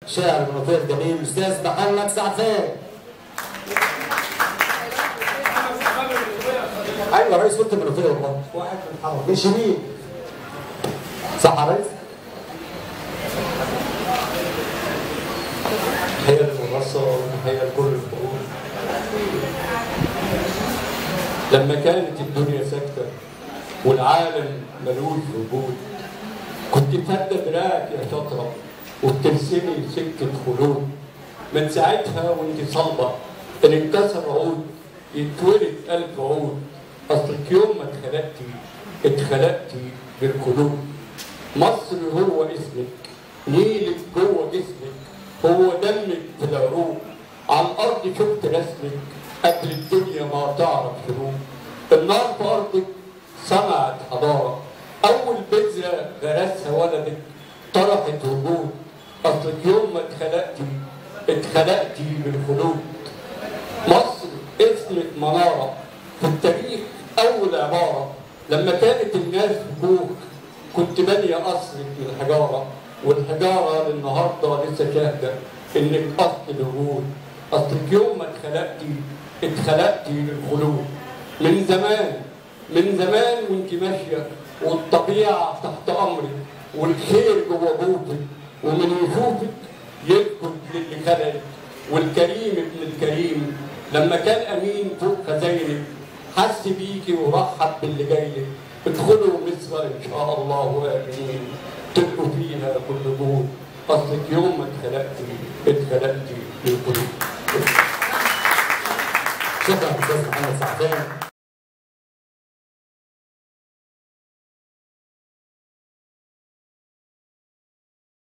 شاعر المنوفيه الجميل الاستاذ محمد سعفان ايوه رئيس وزاره المنوفيه والله واحد من الحرم من شبين صح يا ريس؟ تحية للمنصة وتحية لكل الحضور لما كانت الدنيا ساكتة والعالم ملوش وجود كنت فادة دراعك يا شطرة وبترسمي سكة خلود من ساعتها وانت صلبة ان انكسر عود يتولد ألف عود أصلك يوم ما اتخلقتي اتخلقتي بالقلوب مصر هو اسمك نيلك جوه جسمك هو دمك في العروق على الأرض شفت رسمك قبل الدنيا ما تعرف شروق النار في أرضك صنعت حضارة أول بذرة غرسها ولدك طرحت وجود أصلك يوم ما اتخلقتي اتخلقتي بالخلود مصر اسمك منارة في التاريخ أول عبارة لما كانت الناس فوق كنت بانية قصرك من الحجارة والحجارة للنهاردة لسه شاهدة إنك أصل الوجود أصلك يوم ما اتخلقتي اتخلقتي للخلود من زمان من زمان وانت ماشية والطبيعة تحت أمرك والخير جوه بوتك ومن يشوفك يسكت للي خلقك والكريم ابن الكريم لما كان امين فوق خزاينك حس بيكي ورحب باللي جاي لك ادخلوا مصر ان شاء الله امنين تبقوا فيها كل جهود اصلك يوم ما اتخلقتي اتخلقتي للقلوب شكرا استاذ محمد سعفان